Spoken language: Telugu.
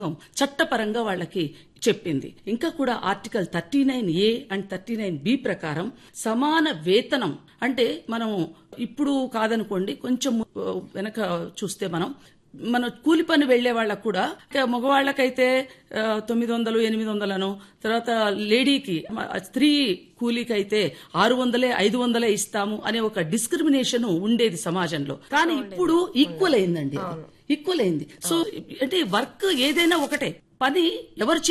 చట్టపరంగా వాళ్ళకి చెప్పింది ఇంకా కూడా article thirty nine A and thirty nine B ప్రకారం సమాన వేతనం అంటే మనం ఇప్పుడు కాదనుకోండి కొంచెం ఆ, వెనక చూస్తే మనం మన కూలి పని వెళ్లే వాళ్ళకు కూడా ఇక మగవాళ్ళకైతే ఆ, తొమ్మిది వందలు ఎనిమిది వందలను తర్వాత లేడీకి మ- స్త్రీ కూలీకి అయితే ఆరు వందలే ఐదు వందలే ఇస్తాము అనే ఒక డిస్క్రిమినేషన్ ఉండేది సమాజంలో కానీ ఇప్పుడు ఈక్వల్ అయిందండి ఈక్వల్ అయింది సో అంటే వర్క్ ఏదైనా ఒకటే పని ఎవరు